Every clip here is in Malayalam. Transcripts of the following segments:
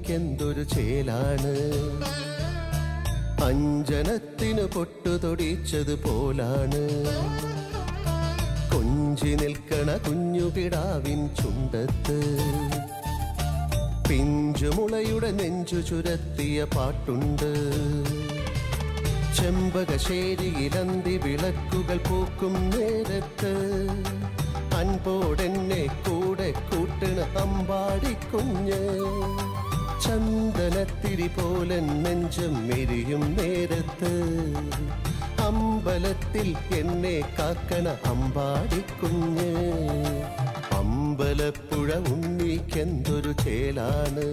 ഉണ്ണിക്കെന്തൊരു ചേലാണ് അഞ്ജനത്തിനു പൊട്ടു തൊടിച്ചത് പോലാണ് കൊഞ്ചി നിൽക്കണ കുഞ്ഞു കിടാവിൻ ചുണ്ടത്ത് പിഞ്ചുമുളയുടെ നെഞ്ചു ചുരത്തിയ പാട്ടുണ്ട് ചെമ്പകശ്ശേരിയിലന്തി വിളക്കുകൾ പൂക്കും നേരത്ത് അൻപോടെന്നെ കൂടെ കൂട്ടണ അമ്പാടിക്കുഞ്ഞ് ചന്ദനത്തിരി പോലെ നെഞ്ചും എരിയും നേരത്ത് അമ്പലത്തിൽ എന്നെ കാക്കണ അമ്പാടിക്കുഞ്ഞ് അമ്പലപ്പുഴ ഉണ്ണിക്കെന്തൊരു ചേലാണ്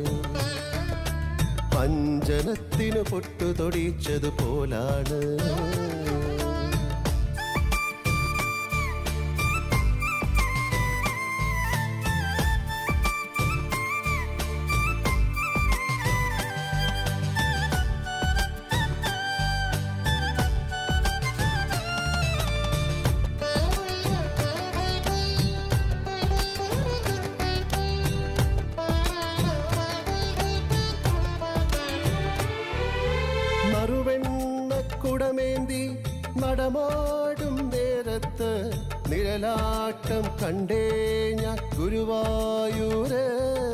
പഞ്ചനത്തിനു പൊട്ടു തൊടിച്ചത് പോലാണ് നറുവെണ്ണക്കുടമേന്തി നടമാടും നേരത്ത് നിഴലാട്ടം കണ്ടേ ഞാൻ ഗുരുവായൂര്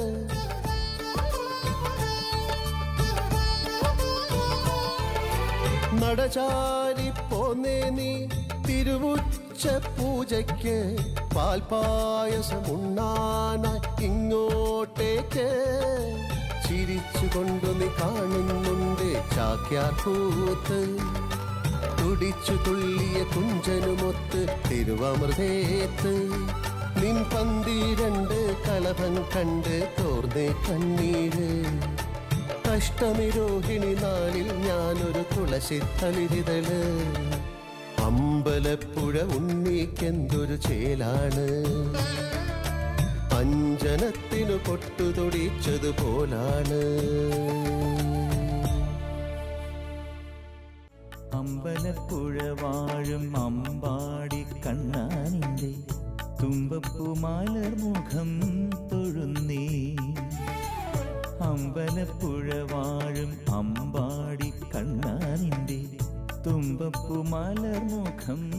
നടചാരി പോന്നേ നീ തിരുവുച്ച പൂജയ്ക്ക് പാൽപായസമുണ്ണാനായി ഇങ്ങോട്ടേക്ക് ചിരിച്ചുകൊണ്ടു നീ കാണുന്നുണ്ട് ചാക്യാർകൂത്ത് തുടിച്ചു തുള്ളിയ കുഞ്ചനുമൊത്ത് തിരുവമൃതേത്ത് നിൻ പന്തിരണ്ട് കളഭം കണ്ട് തോർന്നേ കണ്ണീര് അഷ്ടമിരോഹിണി നാളിൽ ഞാനൊരു തുളസി തളിരിതള് അമ്പലപ്പുഴ ഉണ്ണിക്കെന്തൊരു ചേലാണ് അഞ്ജനത്തിനു പൊട്ടു തൊടിച്ചത് പോലാണ് അമ്പലപ്പുഴ വാഴും അമ്പാടി കണ്ണാനിന്റെ തുമ്പപ്പൂമാലർ മുഖം തൊഴുന്നേ അമ്പലപ്പുഴ വാഴും അമ്പാടി കണ്ണാനിന്റെ തുമ്പപ്പൂമാലർ മുഖം